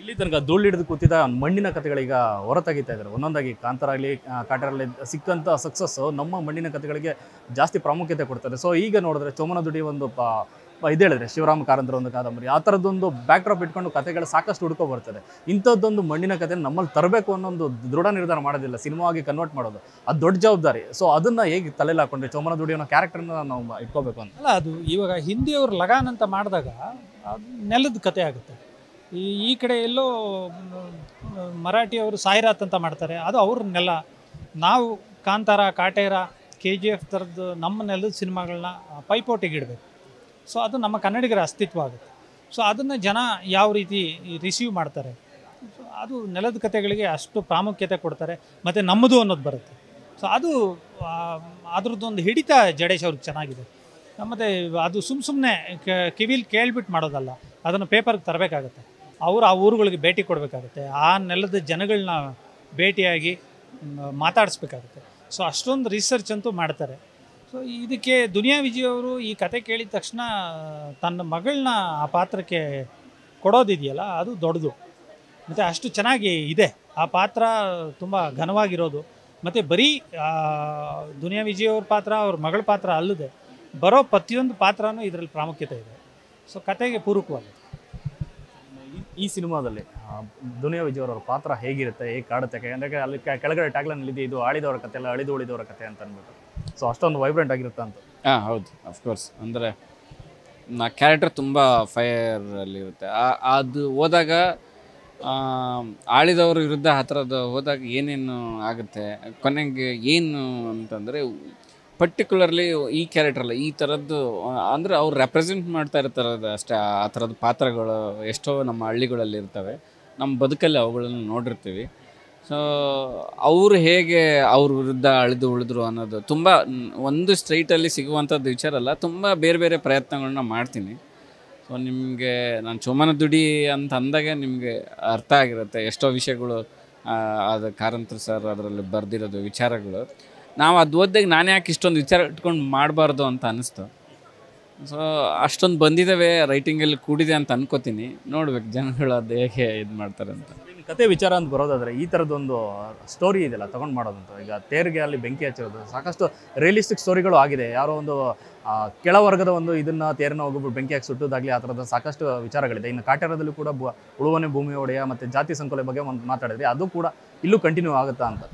ಇಲ್ಲಿ ತನಕ ಧೂಳು ಹಿಡಿದು ಕೂತಿದ್ದ ಮಣ್ಣಿನ ಕಥೆಗಳೀಗ ಹೊರತೆಗಿತಾ ಇದ್ದಾರೆ ಒಂದೊಂದಾಗಿ ಕಾಂತಾರಾಗಲಿ ಕಾಟರಲ್ಲಿ ಸಿಕ್ಕಂಥ ಸಕ್ಸಸ್ ನಮ್ಮ ಮಣ್ಣಿನ ಕಥೆಗಳಿಗೆ ಜಾಸ್ತಿ ಪ್ರಾಮುಖ್ಯತೆ ಕೊಡ್ತಾರೆ ಸೊ ಈಗ ನೋಡಿದ್ರೆ ಚೋಮನ ದುಡಿ ಒಂದು ಪ ಪ- ಇದು ಹೇಳಿದ್ರೆ ಶಿವರಾಮ ಕಾರಂತರ ಒಂದು ಕಾದಂಬರಿ ಆ ಥರದ್ದೊಂದು ಬ್ಯಾಕ್ ಡ್ರಾಪ್ ಇಟ್ಕೊಂಡು ಕಥೆಗಳು ಸಾಕಷ್ಟು ಹುಡ್ಕೋ ಬರ್ತದೆ ಇಂಥದ್ದೊಂದು ಮಣ್ಣಿನ ಕಥೆ ನಮ್ಮಲ್ಲಿ ತರಬೇಕು ಅನ್ನೋದು ದೃಢ ನಿರ್ಧಾರ ಮಾಡೋದಿಲ್ಲ ಸಿನಿಮಾ ಆಗಿ ಕನ್ವರ್ಟ್ ಮಾಡೋದು ಅದು ದೊಡ್ಡ ಜವಾಬ್ದಾರಿ ಸೊ ಅದನ್ನ ಹೇಗೆ ತಲೆಯಲ್ಲಿ ಹಾಕೊಂಡ್ರೆ ಚೋಮನ ದುಡಿ ಅನ್ನೋ ಕ್ಯಾರೆಕ್ಟರ್ನ ನಾವು ಇಟ್ಕೋಬೇಕು ಅಂತ ಅಲ್ಲ ಅದು ಇವಾಗ ಹಿಂದಿಯವರು ಲಗಾನ್ ಅಂತ ಮಾಡಿದಾಗ ಅದು ನೆಲದ ಕತೆ ಆಗುತ್ತೆ ಈ ಈ ಕಡೆ ಎಲ್ಲೋ ಮ್, ಮರಾಠಿಯವರು ಸಾಯಿರಾತ್ ಅಂತ ಮಾಡ್ತಾರೆ ಅದು ಅವ್ರ ನೆಲ ನಾವು Kantara Kaatera K G F ಥರದ್ದು ನಮ್ಮ ನೆಲದ ಸಿನಿಮಾಗಳನ್ನ ಪೈಪೋಟಿಗೆ ಇಡಬೇಕು ಸೊ ಅದು ನಮ್ಮ ಕನ್ನಡಿಗರ ಅಸ್ತಿತ್ವ ಆಗುತ್ತೆ ಸೊ ಅದನ್ನು ಜನ ಯಾವ ರೀತಿ ರಿಸೀವ್ ಮಾಡ್ತಾರೆ ಸೊ ಅದು ನೆಲದ ಕಥೆಗಳಿಗೆ ಅಷ್ಟು ಪ್ರಾಮುಖ್ಯತೆ ಕೊಡ್ತಾರೆ ಮತ್ತು ನಮ್ಮದು ಅನ್ನೋದು ಬರುತ್ತೆ ಸೊ ಅದು ಆ, ಅದ್ರದ್ದೊಂದು ಹಿಡಿತ ಜಡೇಶ್ ಅವ್ರಿಗೆ ಚೆನ್ನಾಗಿದೆ ಮತ್ತು ಅದು ಸುಮ್ಮ ಸುಮ್ಮನೆ ಕಿವಿಲಿ ಕೇಳ್ಬಿಟ್ಟು ಮಾಡೋದಲ್ಲ ಅದನ್ನು ಪೇಪರ್ಗೆ ತರಬೇಕಾಗತ್ತೆ ಅವರು ಆ ಊರುಗಳಿಗೆ ಭೇಟಿ ಕೊಡಬೇಕಾಗುತ್ತೆ ಆ ನೆಲದ ಜನಗಳನ್ನ ಭೇಟಿಯಾಗಿ ಮ್, ಮಾತಾಡಿಸ್ಬೇಕಾಗುತ್ತೆ ಸೊ ಅಷ್ಟೊಂದು ರಿಸರ್ಚ್ ಅಂತೂ ಮಾಡ್ತಾರೆ ಸೊ ಇದಕ್ಕೆ ದುನಿಯಾ ವಿಜಯ್ ಅವರು ಈ ಕತೆ ಕೇಳಿದ ತಕ್ಷಣ ತನ್ನ ಮಗಳನ್ನ ಆ ಪಾತ್ರಕ್ಕೆ ಕೊಡೋದಿದೆಯಲ್ಲ ಅದು ದೊಡ್ಡದು ಮತ್ತು ಅಷ್ಟು ಚೆನ್ನಾಗಿ ಇದೆ ಆ ಪಾತ್ರ ತುಂಬ ಘನವಾಗಿರೋದು ಮತ್ತು ಬರೀ ಆ, ದುನಿಯಾ ವಿಜಯ್ ಅವ್ರ ಪಾತ್ರ ಅವ್ರ ಮಗಳ ಪಾತ್ರ ಅಲ್ಲದೆ ಬರೋ ಪ್ರತಿಯೊಂದು ಪಾತ್ರನೂ ಇದರಲ್ಲಿ ಪ್ರಾಮುಖ್ಯತೆ ಇದೆ ಸೊ ಕತೆಗೆ ಪೂರಕವಾಗಿದೆ ಈ- ಈ ಸಿನಿಮಾದಲ್ಲಿ ಆ, ದುನಿಯಾ ವಿಜಯ್ ಅವರ ಪಾತ್ರ ಹೇಗಿರುತ್ತೆ ಹೇಗೆ ಕಾಡುತ್ತೆ ಯಾಕಂದ್ರೆ ಅಲ್ಲಿ ಕೆ- ಕೆಳಗಡೆ ಟ್ಯಾಗ್ಲೈನ್ ಇದೆ ಇದು ಆಳಿದವರ ಕತೆ ಅಲ್ಲ ಅಳಿದು ಉಳಿದವರ ಕತೆ ಅಂತ ಅಂದ್ಬಿಟ್ಟು ಸೊ ಅಷ್ಟೊಂದು ವೈಬ್ರೆಂಟ್ ಆಗಿರುತ್ತೆ ಅಂತ ಹಾಂ ಹೌದು ಅಫ್ಕೋರ್ಸ್ ಅಂದರೆ ನಾ ಕ್ಯಾರೆಕ್ಟರ್ ತುಂಬ ಫೈರಲ್ಲಿರುತ್ತೆ ಅದು ಹೋದಾಗ ಆ, ಆಳಿದವ್ರ ವಿರುದ್ಧ ಆ ಥರದ್ದು ಹೋದಾಗ ಏನೇನು ಆಗುತ್ತೆ ಕೊನೆಗೆ ಏನು ಅಂತಂದರೆ ಪರ್ಟಿಕ್ಯುಲರ್ಲಿ ಈ ಕ್ಯಾರೆಕ್ಟ್ರಲ್ಲ ಈ ಥರದ್ದು ಅಂದರೆ ಅವ್ರು ರೆಪ್ರೆಸೆಂಟ್ ಮಾಡ್ತಾ ಇರ್ತಾರದು ಅಷ್ಟೇ ಆ ಥರದ ಪಾತ್ರಗಳು ಎಷ್ಟೋ ನಮ್ಮ ಹಳ್ಳಿಗಳಲ್ಲಿ ಇರ್ತವೆ ನಮ್ಮ ಬದುಕಲ್ಲಿ ಅವುಗಳನ್ನು ನೋಡಿರ್ತೀವಿ ಸೊ ಅವರು ಹೇಗೆ ಅವ್ರ ವಿರುದ್ಧ ಅಳಿದು ಉಳಿದ್ರು ಅನ್ನೋದು ತುಂಬ ನ್- ಒಂದು ಸ್ಟ್ರೈಟಲ್ಲಿ ಸಿಗುವಂಥದ್ದು ವಿಚಾರ ಅಲ್ಲ ತುಂಬ ಬೇರೆ ಬೇರೆ ಪ್ರಯತ್ನಗಳನ್ನ ಮಾಡ್ತೀನಿ ಸೊ ನಿಮಗೆ ನಾನು ಚುಮನ ದುಡಿ ಅಂತ ಅಂದಾಗ ನಿಮಗೆ ಅರ್ಥ ಆಗಿರುತ್ತೆ ಎಷ್ಟೋ ವಿಷಯಗಳು ಆ, ಅದು ಕಾರಂತರ ಸರ್ ಅದರಲ್ಲಿ ಬರೆದಿರೋದು ವಿಚಾರಗಳು ನಾವು ಅದು ಓದಿದಾಗ ನಾನು ಯಾಕೆ ಇಷ್ಟೊಂದು ವಿಚಾರ ಇಟ್ಕೊಂಡು ಮಾಡಬಾರ್ದು ಅಂತ ಅನ್ನಿಸ್ತು ಸೊ ಅಷ್ಟೊಂದು ಬಂದಿದ್ದಾವೆ ರೈಟಿಂಗಲ್ಲಿ ಕೂಡಿದೆ ಅಂತ ಅನ್ಕೋತೀನಿ ನೋಡ್ಬೇಕು ಜನಗಳು ಅದು ಹೇಗೆ ಇದು ಮಾಡ್ತಾರೆ ಅಂತ ಇನ್ನು ಕತೆ ವಿಚಾರ ಅಂತ ಬರೋದಾದ್ರೆ ಈ ಥರದ್ದೊಂದು ಸ್ಟೋರಿ ಇದೆಯಲ್ಲ ತಗೊಂಡು ಮಾಡೋದಂತ ಈಗ ತೇರಿಗೆ ಅಲ್ಲಿ ಬೆಂಕಿ ಹಚ್ಚೋದು ಸಾಕಷ್ಟು ರಿಯಲಿಸ್ಟಿಕ್ ಸ್ಟೋರಿಗಳು ಆಗಿದೆ ಯಾರೋ ಒಂದು ಆ, ಕೆಳವರ್ಗದ ಒಂದು ಇದನ್ನ ತೇರನ್ನ ಹೋಗ್ಬಿಟ್ಟು ಬೆಂಕಿ ಹಾಕಿ ಸುಟ್ಟೋದಾಗ್ಲಿ ಆ ಥರದ ಸಾಕಷ್ಟು ವಿಚಾರಗಳಿದೆ ಇನ್ನು ಕಾಟೇರದಲ್ಲೂ ಕೂಡ ಬು- ಉಳುವನೆ ಭೂಮಿ ಒಡೆಯ ಮತ್ತು ಜಾತಿ ಸಂಕೋಲೆ ಬಗ್ಗೆ ಒಂದು ಮಾತಾಡಿದ್ರಿ ಅದು ಕೂಡ ಇಲ್ಲೂ ಕಂಟಿನ್ಯೂ ಆಗುತ್ತಾ ಅಂತ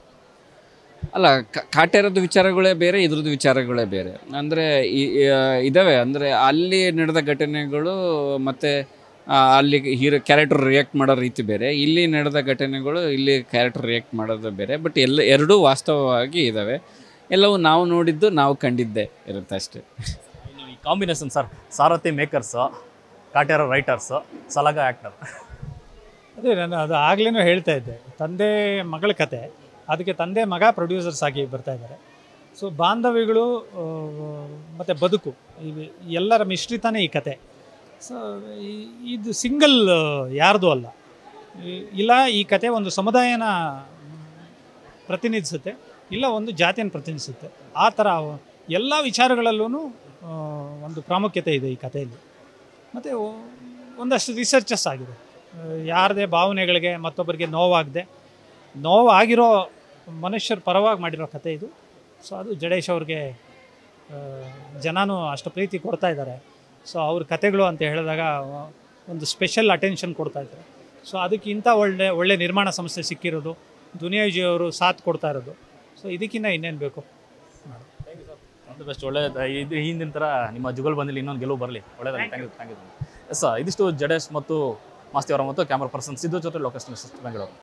ಅಲ್ಲ ಕ- ಕಾಟೇರದ ವಿಚಾರಗಳೇ ಬೇರೆ ಇದ್ರದ್ದು ವಿಚಾರಗಳೇ ಬೇರೆ ಅಂದರೆ ಇದ್ದಾವೆ ಅಂದರೆ ಅಲ್ಲಿ ನಡೆದ ಘಟನೆಗಳು ಮತ್ತು ಅಲ್ಲಿ ಹೀರೋ ಕ್ಯಾರೆಕ್ಟರ್ ರಿಯಾಕ್ಟ್ ಮಾಡೋ ರೀತಿ ಬೇರೆ ಇಲ್ಲಿ ನಡೆದ ಘಟನೆಗಳು ಇಲ್ಲಿ ಕ್ಯಾರೆಕ್ಟರ್ ರಿಯಾಕ್ಟ್ ಮಾಡೋದು ಬೇರೆ ಬಟ್ ಎಲ್ಲ ಎರಡೂ ವಾಸ್ತವವಾಗಿ ಇದ್ದಾವೆ ಎಲ್ಲವೂ ನಾವು ನೋಡಿದ್ದು ನಾವು ಕಂಡಿದ್ದೇ ಇರುತ್ತೆ ಅಷ್ಟೇ ಇನ್ನು ಈ combination sir Saarathi makers Kaatera writers Salaga actor ಅದೇ ನಾನು ಅದು ಆಗ್ಲೇ ಹೇಳ್ತಾ ಇದ್ದೆ ತಂದೆ ಮಗಳ ಕತೆ ಅದಕ್ಕೆ ತಂದೆ ಮಗ ಪ್ರೊಡ್ಯೂಸರ್ಸ್ ಆಗಿ ಬರ್ತಾ ಇದ್ದಾರೆ ಸೊ ಬಾಂಧವ್ಯಗಳು ಮತ್ತು ಬದುಕು ಇವು ಎಲ್ಲರ ಮಿಶ್ರಿತನೇ ಈ ಕತೆ ಸೊ ಇದು ಸಿಂಗಲ್ ಯಾರ್ದು ಅಲ್ಲ ಈ- ಇಲ್ಲ ಈ ಕತೆ ಒಂದು ಸಮುದಾಯನ ಪ್ರತಿನಿಧಿಸುತ್ತೆ ಇಲ್ಲ ಒಂದು ಜಾತಿಯನ್ನು ಪ್ರತಿನಿಧಿಸುತ್ತೆ ಆ ಥರ ಎಲ್ಲ ವಿಚಾರಗಳಲ್ಲೂ ಒಂದು ಪ್ರಾಮುಖ್ಯತೆ ಇದೆ ಈ ಕಥೆಯಲ್ಲಿ ಮತ್ತು ಒಂದಷ್ಟು ರಿಸರ್ಚಸ್ ಆಗಿದೆ ಆ, ಯಾರದೇ ಭಾವನೆಗಳಿಗೆ ಮತ್ತೊಬ್ಬರಿಗೆ ನೋವಾಗದೆ ನೋವಾಗಿರೋ ಮನುಷ್ಯರ ಪರವಾಗಿ ಮಾಡಿರೋ ಕತೆ ಇದು ಸೊ ಅದು ಜಡೇಶ್ ಅವ್ರಿಗೆ ಆ, ಜನನೂ ಅಷ್ಟು ಪ್ರೀತಿ ಕೊಡ್ತಾ ಇದ್ದಾರೆ ಸೊ ಅವ್ರ ಕತೆಗಳು ಅಂತ ಹೇಳಿದಾಗ ಒಂದು ಸ್ಪೆಷಲ್ ಅಟೆನ್ಷನ್ ಕೊಡ್ತಾ ಇದ್ದಾರೆ ಸೊ ಅದಕ್ಕೆ ಇಂಥ ಒಳ್ಳೆ ಒಳ್ಳೆ ನಿರ್ಮಾಣ ಸಂಸ್ಥೆ ಸಿಕ್ಕಿರೋದು ದುನಿಯಾಜಿ ಅವರು ಸಾಥ್ ಕೊಡ್ತಾ ಇರೋದು ಸೊ ಇದಕ್ಕಿಂತ ಇನ್ನೇನು ಬೇಕು ಆಲ್ ದಿ ಬೆಸ್ಟ್ ಒಳ್ಳೆ ಇದು ಹಿಂದಿನ ಥರ ನಿಮ್ಮ ಜುಗಲ್ ಬಂದಿಲ್ಲ ಇನ್ನೊಂದು ಗೆಲುವು ಬರಲಿ ಒಳ್ಳೆದಾಗಿ thank you thank you yes ಇದಿಷ್ಟು ಜಡೇಶ್ ಮತ್ತು ಮಾಸ್ತಿ ಅವರ ಮತ್ತು ಕ್ಯಾಮ್ರಾ ಪರ್ಸನ್ ಸಿದ್ದು ಜೊತೆ ಲೋಕೇಶ್ ಬೆಂಗಳೂರು